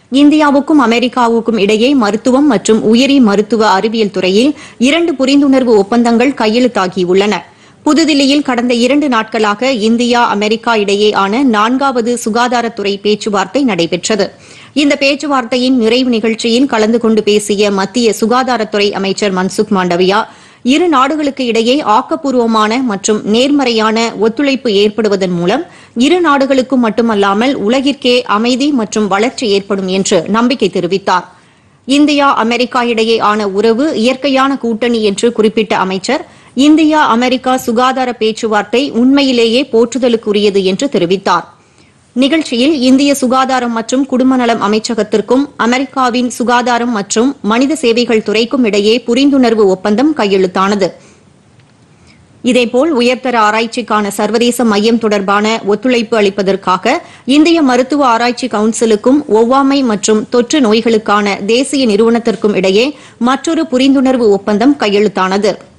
இந்தியாவுக்கும் அமெரிக்காவுக்கும் இடையே மருத்துவம் மற்றும் உயிரி மருத்துவ அறிவியல் துறையில் இரண்டு புரிந்துணர்வு ஒப்பந்தங்கள் கையெழுத்தாகியுள்ளன புதுதில்லியில் கடந்த இரண்டு நாட்களாக இந்தியா அமெரிக்கா இடையேயான நான்காவது சுகாதாரத்துறை பேச்சுவார்த்தை நடைபெற்றது இந்த பேச்சுவார்த்தையின் நிறைவு நிகழ்ச்சியில் கலந்து கொண்டு பேசிய மத்திய சுகாதாரத்துறை அமைச்சர் மன்சுக் மாண்டவியா இரு நாடுகளுக்கு இடையே ஆக்கப்பூர்வமான மற்றும் நேர்மறையான ஒத்துழைப்பு ஏற்படுவதன் மூலம் இரு நாடுகளுக்கும் மட்டுமல்லாமல் உலகிற்கே அமைதி மற்றும் வளர்ச்சி ஏற்படும் என்று நம்பிக்கை தெரிவித்தார் இந்தியா அமெரிக்கா இடையே ஆன உறவு இயற்கையான கூட்டணி என்று குறிப்பிட்ட அமைச்சர் இந்தியா அமெரிக்கா சுகாதார பேச்சுவார்த்தை உண்மையிலேயே போற்றுதலுக்குரியது என்று தெரிவித்தார் நிகழ்ச்சியில் இந்திய சுகாதாரம் மற்றும் குடும்ப நலம் அமைச்சகத்திற்கும் அமெரிக்காவின் சுகாதாரம் மற்றும் மனித சேவைகள் துறைக்கும் இடையே புரிந்துணர்வு ஒப்பந்தம் கையெழுத்தானது இதேபோல் உயர்தர ஆராய்ச்சிக்கான சர்வதேச மையம் தொடர்பான ஒத்துழைப்பு அளிப்பதற்காக இந்திய மருத்துவ ஆராய்ச்சி கவுன்சிலுக்கும் ஒவ்வாமை மற்றும் தொற்று நோய்களுக்கான தேசிய நிறுவனத்திற்கும் இடையே மற்றொரு புரிந்துணர்வு ஒப்பந்தம் கையெழுத்தானது